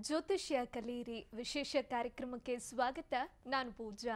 ಜ್ಯೋತಿಷ್ಯ ಕಲಿಯಿರಿ ವಿಶೇಷ ಕಾರ್ಯಕ್ರಮಕ್ಕೆ ಸ್ವಾಗತ ನಾನು ಪೂಜಾ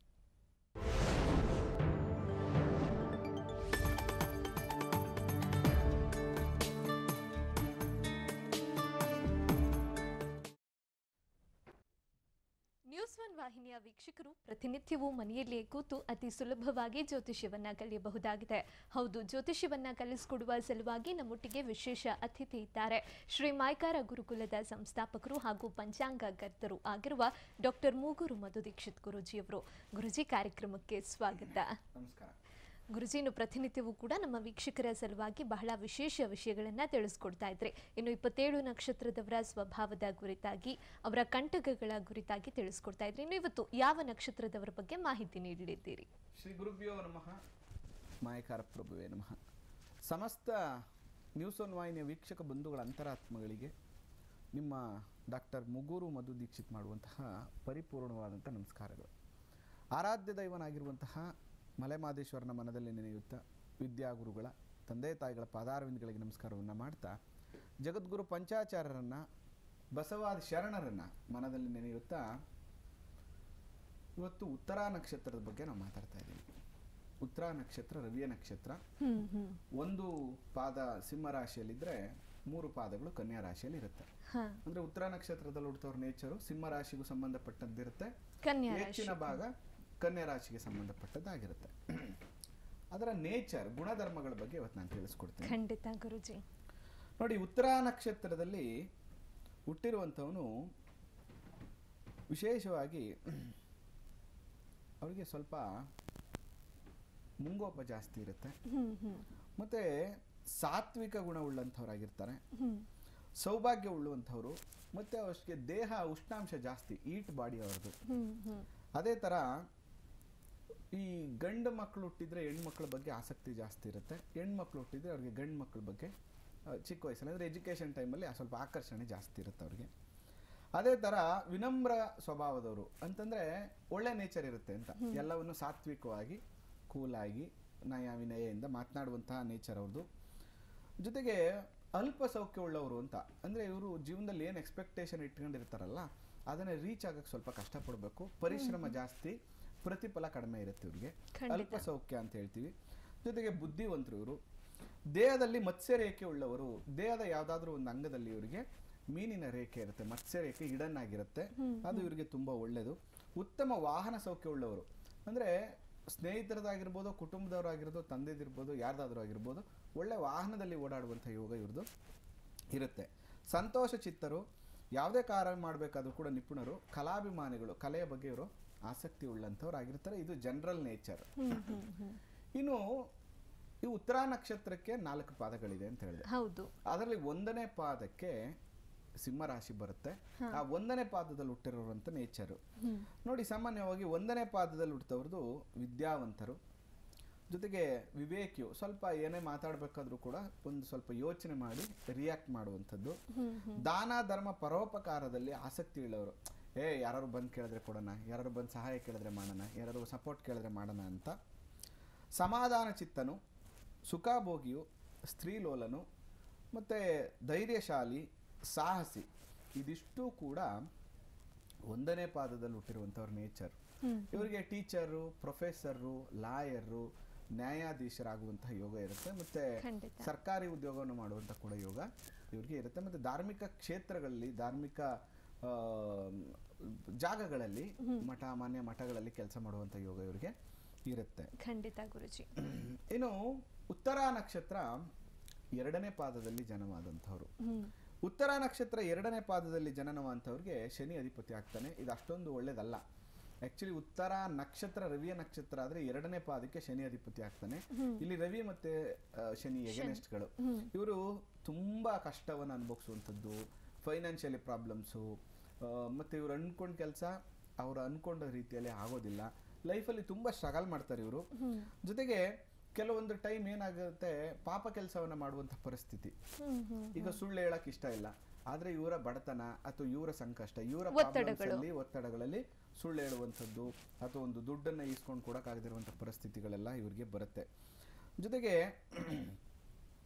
ನ್ಯೂಸ್ ಒನ್ ವಾಹಿನಿಯ ವೀಕ್ಷಕರು ಪ್ರತಿನಿತ್ಯವೂ ಮನೆಯಲ್ಲಿಯೇ ಕೂತು ಅತಿ ಸುಲಭವಾಗಿ ಜ್ಯೋತಿಷ್ಯವನ್ನ ಕಲಿಯಬಹುದಾಗಿದೆ ಹೌದು ಜ್ಯೋತಿಷ್ಯವನ್ನ ಕಲಿಸಿಕೊಡುವ ಸಲುವಾಗಿ ನಮ್ಮೊಟ್ಟಿಗೆ ವಿಶೇಷ ಅತಿಥಿ ಇದ್ದಾರೆ ಶ್ರೀ ಮಾಯ್ಕಾರ ಗುರುಕುಲದ ಸಂಸ್ಥಾಪಕರು ಹಾಗೂ ಪಂಚಾಂಗ ಕರ್ತರು ಆಗಿರುವ ಡಾಕ್ಟರ್ ಮೂಗೂರು ಮಧು ದೀಕ್ಷಿತ್ ಗುರುಜಿಯವರು ಗುರುಜಿ ಕಾರ್ಯಕ್ರಮಕ್ಕೆ ಸ್ವಾಗತ ನಮಸ್ಕಾರ ಗುರುಜಿನು ಪ್ರತಿನಿತ್ಯವೂ ಕೂಡ ನಮ್ಮ ವೀಕ್ಷಕರ ಸಲುವಾಗಿ ಬಹಳ ವಿಶೇಷ ವಿಷಯಗಳನ್ನು ತಿಳಿಸ್ಕೊಡ್ತಾ ಇದ್ರಿ ಇನ್ನು ಇಪ್ಪತ್ತೇಳು ನಕ್ಷತ್ರದವರ ಸ್ವಭಾವದ ಕುರಿತಾಗಿ ಅವರ ಕಂಟಕಗಳ ಕುರಿತಾಗಿ ತಿಳಿಸ್ಕೊಡ್ತಾ ಇದ್ರಿ ಇನ್ನು ಇವತ್ತು ಯಾವ ನಕ್ಷತ್ರದವರ ಬಗ್ಗೆ ಮಾಹಿತಿ ನೀಡಲಿದ್ದೀರಿ ಶ್ರೀ ಗುರುಭ್ಯೋ ನಮಃ ಮಾಯಕಾರ ಪ್ರಭುವೇ ನಮಃ ಸಮಸ್ತ ನ್ಯೂಸ್ ಒನ್ ವಾಹಿನಿಯ ವೀಕ್ಷಕ ಬಂಧುಗಳ ಅಂತರಾತ್ಮಗಳಿಗೆ ನಿಮ್ಮ ಡಾಕ್ಟರ್ ಮುಗೂರು ಮಧು ದೀಕ್ಷಿತ್ ಮಾಡುವಂತಹ ಪರಿಪೂರ್ಣವಾದಂಥ ನಮಸ್ಕಾರಗಳು ಆರಾಧ್ಯ ದೈವನಾಗಿರುವಂತಹ ಮಲೆಮಾದೇಶ್ವರನ ಮನದಲ್ಲಿ ನೆನೆಯುತ್ತಾ ವಿದ್ಯಾಗುರುಗಳ ತಂದೆ ತಾಯಿಗಳ ಪಾದಾರವಿಂದಗಳಿಗೆ ನಮಸ್ಕಾರವನ್ನು ಮಾಡ್ತಾ ಜಗದ್ಗುರು ಪಂಚಾಚಾರ್ಯರನ್ನು ಬಸವಾದಿ ಶರಣರನ್ನು ಮನದಲ್ಲಿ ನೆನೆಯುತ್ತಾ ಇವತ್ತು ಉತ್ತರ ನಕ್ಷತ್ರದ ಬಗ್ಗೆ ನಾವು ಮಾತಾಡ್ತಾ ಇದ್ದೀವಿ ಉತ್ತರ ನಕ್ಷತ್ರ ರವಿಯ ನಕ್ಷತ್ರ ಹ್ಮ್ ಹ್ಮ್ ಒಂದು ಪಾದ ಸಿಂಹ ರಾಶಿಯಲ್ಲಿದ್ದರೆ ಮೂರು ಪಾದಗಳು ಕನ್ಯಾ ರಾಶಿಯಲ್ಲಿ ಇರುತ್ತೆ ಹಾ ಅಂದ್ರೆ ಉತ್ತರ ನಕ್ಷತ್ರದಲ್ಲಿ ಹುಡ್ತವ್ರ ನೇಚರು ಸಿಂಹ ರಾಶಿಗೂ ಸಂಬಂಧಪಟ್ಟದ್ದಿರುತ್ತೆ ಕನ್ಯಾ ರಾಶಿ ಹೆಚ್ಚಿನ ಭಾಗ ಕನ್ಯಾ ರಾಶಿಗೆ ಸಂಬಂಧಪಟ್ಟದ್ದಾಗಿರುತ್ತೆ ಅದರ ನೇಚರ್ ಗುಣಧರ್ಮಗಳ ಬಗ್ಗೆ ಇವತ್ತು ನಾನು ತಿಳಿಸ್ಕೊಡ್ತೀನಿ ಖಂಡಿತ ಗುರುಜಿ ನೋಡಿ ಉತ್ತರ ನಕ್ಷತ್ರದಲ್ಲಿ ಹುಟ್ಟಿರುವಂಥವನು ವಿಶೇಷವಾಗಿ ಅವರಿಗೆ ಸ್ವಲ್ಪ ಮುಂಗೋಪ ಜಾಸ್ತಿ ಇರುತ್ತೆ ಹ್ಮ್ ಹ್ಮ್ ಮತ್ತು ಸಾತ್ವಿಕ ಗುಣವುಳ್ಳಂಥವ್ರಾಗಿರ್ತಾರೆ ಹ್ಮ್ ಸೌಭಾಗ್ಯ ಉಳ್ಳುವಂಥವ್ರು ಮತ್ತು ಅವರಿಗೆ ದೇಹ ಉಷ್ಣಾಂಶ ಜಾಸ್ತಿ ಈಟ್ ಬಾಡಿ ಅವ್ರದ್ದು ಹ್ಮ್ ಹ್ಮ್ ಅದೇ ಥರ ಈ ಗಂಡು ಮಕ್ಕಳು ಹುಟ್ಟಿದ್ರೆ ಹೆಣ್ಮಕ್ಳ ಬಗ್ಗೆ ಆಸಕ್ತಿ ಜಾಸ್ತಿ ಇರುತ್ತೆ ಹೆಣ್ಮಕ್ಳು ಹುಟ್ಟಿದ್ರೆ ಅವ್ರಿಗೆ ಗಂಡು ಮಕ್ಕಳ ಬಗ್ಗೆ ಆ, ಚಿಕ್ಕ ವಯಸ್ಸಲ್ಲಿ ಅಂದರೆ ಎಜುಕೇಷನ್ ಟೈಮಲ್ಲಿ ಸ್ವಲ್ಪ ಆಕರ್ಷಣೆ ಜಾಸ್ತಿ ಇರುತ್ತೆ ಅವ್ರಿಗೆ ಅದೇ ಥರ ವಿನಮ್ರ ಸ್ವಭಾವದವರು ಅಂತಂದರೆ ಒಳ್ಳೆ ನೇಚರ್ ಇರುತ್ತೆ ಅಂತ ಎಲ್ಲವನ್ನು ಸಾತ್ವಿಕವಾಗಿ ಕೂಲಾಗಿ ನಯ ವಿನಯದಿಂದ ಮಾತನಾಡುವಂತಹ ನೇಚರ್ ಅವ್ರದ್ದು ಜೊತೆಗೆ ಅಲ್ಪ ಸೌಖ್ಯ ಉಳ್ಳವರು ಅಂತ ಅಂದರೆ ಇವರು ಜೀವನದಲ್ಲಿ ಏನು ಎಕ್ಸ್ಪೆಕ್ಟೇಷನ್ ಇಟ್ಕೊಂಡಿರ್ತಾರಲ್ಲ ಅದನ್ನು ರೀಚ್ ಆಗಕ್ಕೆ ಸ್ವಲ್ಪ ಕಷ್ಟಪಡಬೇಕು ಪರಿಶ್ರಮ ಜಾಸ್ತಿ ಪ್ರತಿಫಲ ಕಡಿಮೆ ಇರುತ್ತೆ ಇವ್ರಿಗೆ ಖಂಡಿತ. ಅಲ್ಪ ಸೌಖ್ಯ ಅಂತ ಹೇಳ್ತೀವಿ ಜೊತೆಗೆ ಬುದ್ಧಿವಂತರು ಇವರು ದೇಹದಲ್ಲಿ ಮತ್ಸ್ಯ ರೇಖೆ ಉಳ್ಳವರು ದೇಹದ ಯಾವುದಾದ್ರೂ ಒಂದು ಅಂಗದಲ್ಲಿ ಇವರಿಗೆ ಮೀನಿನ ರೇಖೆ ಇರುತ್ತೆ ಮತ್ಸ್ಯ ರೇಖೆ ಹಿಡನ್ ಆಗಿರುತ್ತೆ ಅದು ಇವರಿಗೆ ತುಂಬ ಒಳ್ಳೆಯದು ಉತ್ತಮ ವಾಹನ ಸೌಖ್ಯ ಉಳ್ಳವರು ಅಂದರೆ ಸ್ನೇಹಿತರದಾಗಿರ್ಬೋದು ಕುಟುಂಬದವರಾಗಿರ್ಬೋದು ತಂದೆದಿರ್ಬೋದು ಯಾರ್ದಾದ್ರೂ ಆಗಿರ್ಬೋದು ಒಳ್ಳೆ ವಾಹನದಲ್ಲಿ ಓಡಾಡುವಂಥ ಯೋಗ ಇವ್ರದ್ದು ಇರುತ್ತೆ ಸಂತೋಷ ಚಿತ್ತರು ಯಾವುದೇ ಕಾರ್ಯ ಮಾಡಬೇಕಾದ್ರೂ ಕೂಡ ನಿಪುಣರು ಕಲಾಭಿಮಾನಿಗಳು ಕಲೆಯ ಬಗ್ಗೆ ಇವರು ಆಸಕ್ತಿ ಉಳ್ಳಂಥವ್ರು ಆಗಿರ್ತಾರೆ ಇದು ಜನರಲ್ ನೇಚರ್ ಹ್ಮ್ ಹ್ಮ್ ಹ್ಮ್ ಇನ್ನು ಈ ಉತ್ತರ ನಕ್ಷತ್ರಕ್ಕೆ ನಾಲ್ಕು ಪಾದಗಳಿದೆ ಅಂತ ಹೇಳಿದೆ ಹೌದು ಅದರಲ್ಲಿ ಒಂದನೇ ಪಾದಕ್ಕೆ ಸಿಂಹ ರಾಶಿ ಬರುತ್ತೆ ಆ ಒಂದನೇ ಪಾದದಲ್ಲಿ ಹುಟ್ಟಿರೋರಂಥ ನೇಚರು ನೋಡಿ ಸಾಮಾನ್ಯವಾಗಿ ಒಂದನೇ ಪಾದದಲ್ಲಿ ಹುಟ್ಟಿದವ್ರದ್ದು ವಿದ್ಯಾವಂತರು ಜೊತೆಗೆ ವಿವೇಕಿಯು ಸ್ವಲ್ಪ ಏನೇ ಮಾತಾಡಬೇಕಾದ್ರೂ ಕೂಡ ಒಂದು ಸ್ವಲ್ಪ ಯೋಚನೆ ಮಾಡಿ ರಿಯಾಕ್ಟ್ ಮಾಡುವಂಥದ್ದು ದಾನ ಧರ್ಮ ಪರೋಪಕಾರದಲ್ಲಿ ಆಸಕ್ತಿ ಉಳ್ಳವರು ಏ ಯಾರು ಬಂದು ಕೇಳಿದ್ರೆ ಕೊಡೋಣ ಯಾರು ಬಂದು ಸಹಾಯ ಕೇಳಿದ್ರೆ ಮಾಡೋಣ ಯಾರು ಸಪೋರ್ಟ್ ಕೇಳಿದ್ರೆ ಮಾಡೋಣ ಅಂತ ಸಮಾಧಾನ ಚಿತ್ತನು ಸುಖಭೋಗಿಯು ಸ್ತ್ರೀಲೋಲನು ಮತ್ತು ಧೈರ್ಯಶಾಲಿ ಸಾಹಸಿ ಇದಿಷ್ಟು ಕೂಡ ಒಂದನೇ ಪಾದದಲ್ಲಿ ಹುಟ್ಟಿರುವಂಥವ್ರ ನೇಚರ್ ಇವರಿಗೆ ಟೀಚರು ಪ್ರೊಫೆಸರು ಲಾಯರು ನ್ಯಾಯಾಧೀಶರಾಗುವಂತಹ ಯೋಗ ಇರುತ್ತೆ ಮತ್ತೆ ಖಂಡಿತ. ಸರ್ಕಾರಿ ಉದ್ಯೋಗವನ್ನು ಮಾಡುವಂಥ ಕೂಡ ಯೋಗ ಇವ್ರಿಗೆ ಇರುತ್ತೆ ಮತ್ತೆ ಧಾರ್ಮಿಕ ಕ್ಷೇತ್ರಗಳಲ್ಲಿ ಧಾರ್ಮಿಕ ಆ, ಜಾಗಗಳಲ್ಲಿ ಮಠ ಮಾನ್ಯ ಮಠಗಳಲ್ಲಿ ಕೆಲಸ ಮಾಡುವಂಥ ಯೋಗ ಇವರಿಗೆ ಇರುತ್ತೆ ಖಂಡಿತ ಗುರುಜಿ ಇನ್ನು ಉತ್ತರ ನಕ್ಷತ್ರ ಎರಡನೇ ಪಾದದಲ್ಲಿ ಜನವಾದಂಥವ್ರು ಹ್ಮ್ ಉತ್ತರ ನಕ್ಷತ್ರ ಎರಡನೇ ಪಾದದಲ್ಲಿ ಜನನವಂಥವ್ರಿಗೆ ಶನಿ ಅಧಿಪತಿ ಆಗ್ತಾನೆ ಇದು ಅಷ್ಟೊಂದು ಒಳ್ಳೇದಲ್ಲ ಆಕ್ಚುಲಿ ಉತ್ತರ ನಕ್ಷತ್ರ ರವಿಯ ನಕ್ಷತ್ರ ಆದ್ರೆ ಎರಡನೇ ಪಾದಕ್ಕೆ ಶನಿ ಅಧಿಪತಿ ಆಗ್ತಾನೆ ಇಲ್ಲಿ ರವಿ ಮತ್ತೆ ಆ, ಶನಿ ಎಗನೆಸ್ಟ್ಗಳು ಇವರು ತುಂಬಾ ಕಷ್ಟವನ್ನು ಅನುಭವಿಸುವಂಥದ್ದು ಫೈನಾನ್ಷಿಯಲಿ ಪ್ರಾಬ್ಲಮ್ಸು ಮತ್ತೆ ಇವ್ರು ಅನ್ಕೊಂಡ ಕೆಲಸ ಅವ್ರು ಅನ್ಕೊಂಡ ರೀತಿಯಲ್ಲಿ ಆಗೋದಿಲ್ಲ ಲೈಫಲ್ಲಿ ತುಂಬಾ ಸ್ಟ್ರಗಲ್ ಮಾಡ್ತಾರೆ ಇವರು ಜೊತೆಗೆ ಕೆಲವೊಂದು ಟೈಮ್ ಏನಾಗುತ್ತೆ ಪಾಪ ಕೆಲಸವನ್ನ ಮಾಡುವಂಥ ಪರಿಸ್ಥಿತಿ ಹ್ಮ್ ಹ್ಮ್ ಈಗ ಸುಳ್ಳು ಹೇಳಕ್ ಇಷ್ಟ ಇಲ್ಲ ಆದ್ರೆ ಇವರ ಬಡತನ ಅಥವಾ ಇವರ ಸಂಕಷ್ಟ ಇವರ ಒತ್ತಡಗಳು. problems ಅಲ್ಲಿ ಒತ್ತಡಗಳಲ್ಲಿ ಸುಳ್ಳು ಹೇಳುವಂಥದ್ದು ಅಥವಾ ಒಂದು ದುಡ್ಡನ್ನ ಈಸ್ಕೊಂಡು ಕೊಡಕ್ಕಾಗದಿರುವಂಥ ಪರಿಸ್ಥಿತಿಗಳೆಲ್ಲ ಇವ್ರಿಗೆ ಬರುತ್ತೆ ಜೊತೆಗೆ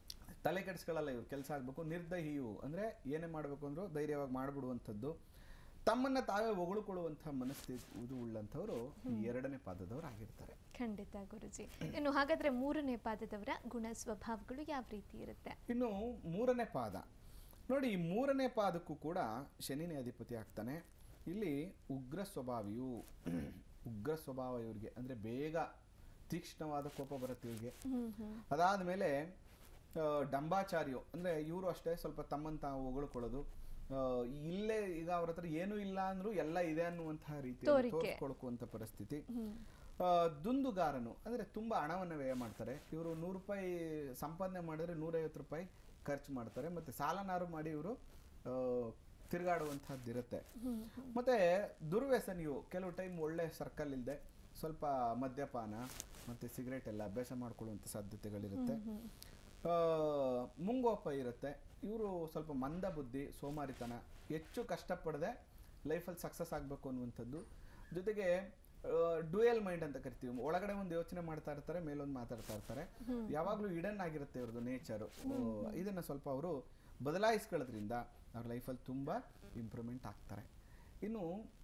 ತಲೆ ಕೆಡಿಸ್ಕೊಳ್ಳಲ್ಲ ಇವ್ರು ಕೆಲಸ ಆಗಬೇಕು ನಿರ್ದಯಿಯು ಅಂದರೆ ಏನೇ ಮಾಡಬೇಕು ಅಂದ್ರೂ ಧೈರ್ಯವಾಗಿ ಮಾಡಿಬಿಡುವಂಥದ್ದು ತಮ್ಮನ್ನು ತಾವೇ ಹೊಗಳ್ಕೊಳ್ಳುವಂಥ ಮನಸ್ಥಿತಿ ಇದು ಉಳ್ಳಂಥವ್ರು ಈ ಎರಡನೇ ಪಾದದವ್ರು ಆಗಿರ್ತಾರೆ ಖಂಡಿತ ಗುರುಜಿ ಇನ್ನು ಹಾಗಾದ್ರೆ ಮೂರನೇ ಪಾದದವರ ಗುಣ ಸ್ವಭಾವಗಳು ಯಾವ ರೀತಿ ಇರುತ್ತೆ ಇನ್ನು ಮೂರನೇ ಪಾದ ನೋಡಿ ಈ ಮೂರನೇ ಪಾದಕ್ಕೂ ಕೂಡ ಶನಿನೇ ಅಧಿಪತಿ ಆಗ್ತಾನೆ ಇಲ್ಲಿ ಉಗ್ರ ಸ್ವಭಾವಿಯು ಉಗ್ರ ಸ್ವಭಾವ ಇವ್ರಿಗೆ ಅಂದರೆ ಬೇಗ ತೀಕ್ಷ್ಣವಾದ ಕೋಪ ಬರುತ್ತೆ ಇವ್ರಿಗೆ ಹ್ಮ್ ಹ್ಮ್ ಅದಾದ ಮೇಲೆ ಡಂಬಾಚಾರ್ಯು ಅಂದರೆ ಇವರು ಅಷ್ಟೇ ಸ್ವಲ್ಪ ತಮ್ಮನ್ನು ತಾವು ಹೊಗಳ್ಕೊಳ್ಳೋದು ಆ, ಇಲ್ಲೇ ಈಗ ಅವ್ರ ಹತ್ರ ಏನೂ ಇಲ್ಲ ಅಂದ್ರೂ ಎಲ್ಲ ಇದೆ ಅನ್ನುವಂತಹ ರೀತಿ ತೋರಿಕೆ. ತೋರಿಸ್ಕೊಳ್ಕುವಂಥ ಪರಿಸ್ಥಿತಿ ಹ್ಮ್ ಆ, ದುಂದುಗಾರನು ಅಂದರೆ ತುಂಬ ಹಣವನ್ನು ವ್ಯಯ ಮಾಡ್ತಾರೆ ಇವರು ನೂರು ರೂಪಾಯಿ ಸಂಪಾದನೆ ಮಾಡಿದ್ರೆ ನೂರೈವತ್ತು ರೂಪಾಯಿ ಖರ್ಚು ಮಾಡ್ತಾರೆ ಮತ್ತು ಸಾಲನಾರು ಮಾಡಿ ಇವರು ತಿರುಗಾಡುವಂಥದ್ದು ಇರುತ್ತೆ ಹ್ಮ್ ಮತ್ತು ದುರ್ವ್ಯಸನಿಯು ಕೆಲವು ಟೈಮ್ ಒಳ್ಳೆ ಸರ್ಕಲ್ ಇಲ್ಲದೆ ಸ್ವಲ್ಪ ಮದ್ಯಪಾನ ಮತ್ತು ಸಿಗರೇಟ್ ಎಲ್ಲ ಅಭ್ಯಾಸ ಮಾಡ್ಕೊಳ್ಳುವಂಥ ಸಾಧ್ಯತೆಗಳಿರುತ್ತೆ ಹ್ಮ್ ಆ, ಮುಂಗೋಪ ಇರುತ್ತೆ ಇವರು ಸ್ವಲ್ಪ ಮಂದ ಬುದ್ಧಿ ಸೋಮಾರಿತನ ಹೆಚ್ಚು ಕಷ್ಟಪಡದೆ ಲೈಫಲ್ಲಿ ಸಕ್ಸಸ್ ಆಗಬೇಕು ಅನ್ನುವಂಥದ್ದು ಜೊತೆಗೆ ಡುಯಲ್ ಮೈಂಡ್ ಅಂತ ಕರಿತೀವಿ ಒಳಗಡೆ ಒಂದು ಯೋಚನೆ ಮಾಡ್ತಾ ಇರ್ತಾರೆ ಮೇಲೊಂದು ಮಾತಾಡ್ತಾ ಇರ್ತಾರೆ ಯಾವಾಗಲೂ ಇಡನ್ ಆಗಿರುತ್ತೆ ಇವ್ರದ್ದು ನೇಚರು ಇದನ್ನು ಸ್ವಲ್ಪ ಅವರು ಬದಲಾಯಿಸ್ಕೊಳ್ಳೋದ್ರಿಂದ ಅವ್ರ ಲೈಫಲ್ಲಿ ತುಂಬ ಇಂಪ್ರೂವ್ಮೆಂಟ್ ಆಗ್ತಾರೆ ಇನ್ನು